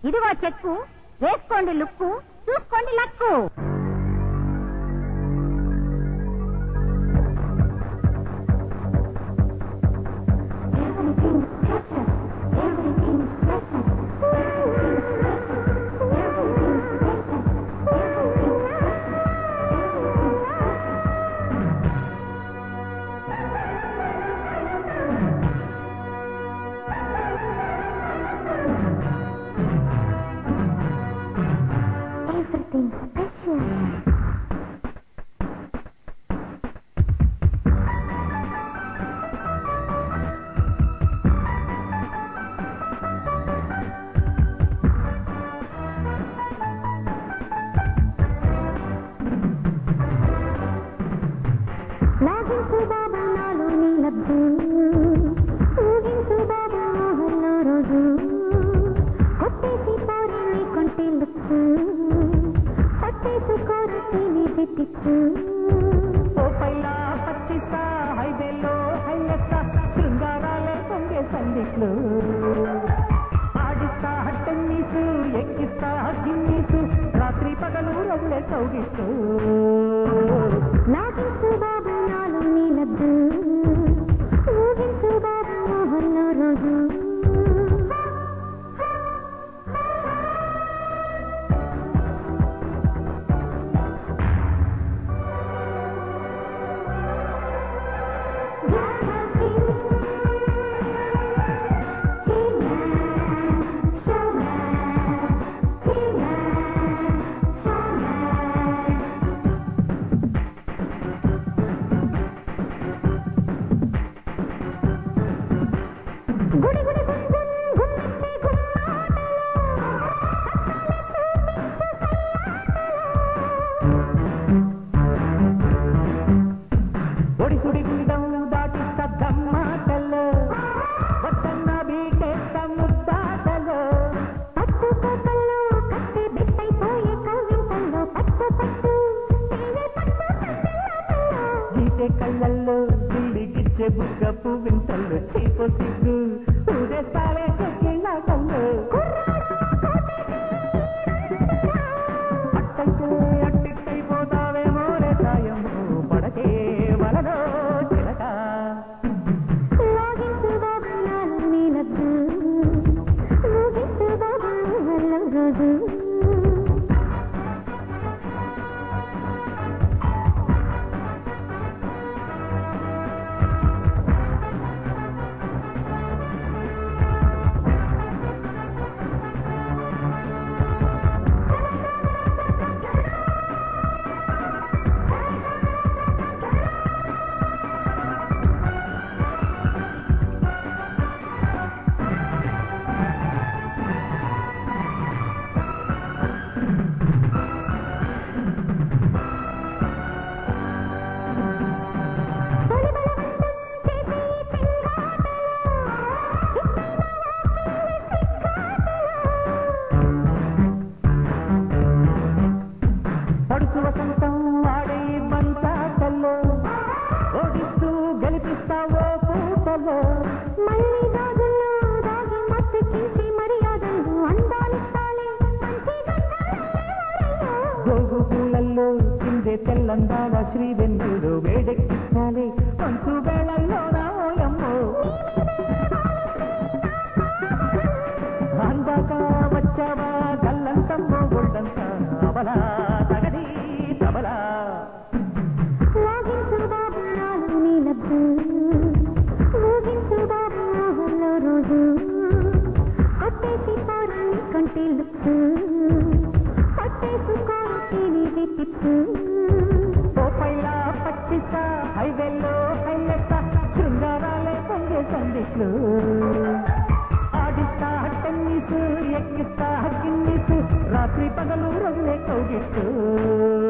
ఇదిగో చెక్కు వేసుకోండి లుక్కు చూసుకోండి లక్కు Everything special. లాగించు బాబా నాలో నీలద్దు ఊగించు బాబా మోహన్లో రోజు కొట్టేసి పోరి కొంటే లుక్కు పట్టేసుకోరు తిని బిట్టిచ్చు ఓ పైలా పచ్చిసా హైవేలో హైలెస్స శృంగారాలే పొంగే సందిట్లు ఆడిస్తా టెన్నిసు ఎక్కిస్తా గిన్నీసు రాత్రి పగలు రగులే కౌగిస్తూ లాగించు బాబా నాలో నీలద్దు ఊగించు బాబా మోహన్లో రోజు గుడి గుడి గుమ్ గుమ్ గుమ్మెత్తే గుమ్మాటలు ఒడిసుడి గుండం దాటి సద్దమ్మాటలు వద్దన్న బీటేస్త ముద్దాటలు పట్టుకోకల్లో కట్టె బిట్టైపోయే కవ్వింతల్లో పట్టు పట్టు తేనె పట్టు పట్టులాటల్లో గీతే కళ్ళల్లో గిల్లిగిచ్చే బుగ్గ పువ్వింతలు చీపు సిగ్గు ఊదేస్తాలే చెక్కిళ్ళ కళ్ళు అట్టయితే అట్టిట్టయిపోతావేమో రే సాయము పడకే వలలో చిలక లాగించు బాబు నాలో నీలద్దు ఊగించు బాబు వల్ల రోజు తొలి బలవంతం చేసి చెంగాటలు పడుచు వసంతం ఆడే బంతాటల్లో ఓడిస్తూ గెలిపిస్తావో పూటలో మళ్ళీ దాగుల్లో దాగి మత్తెక్కించి మర్యాదలు అందాలిస్తాలే మంచి గంధాలయ్యో గోగు పూలల్లో కిందే తెల్లందాల శ్రీ వెన్నెడు వేడెక్కిస్తాలే మంచు వేళల్లో రాయమ్మో అందాక వచ్చావా గల్లంతమ్మో గొడ్డంతా అవలా తగది తబలా లాగించు బాబు నాలో నీలద్దు ఊగించు బాబు మోహంలో రోజు కొట్టేసి పోరు కంటి లుక్కు పట్టేసుకోరు టీవీ బిట్టిచ్చు ఓ పైలా పచ్చిసా హైవేల్లో హైలెస్స శృంగారాలే పొంగే సందిట్లు ఆడిస్తా టెన్నిస్ ఎక్కిస్తా గిన్నిస్ రాత్రి పగలు రగులే కౌగిట్టు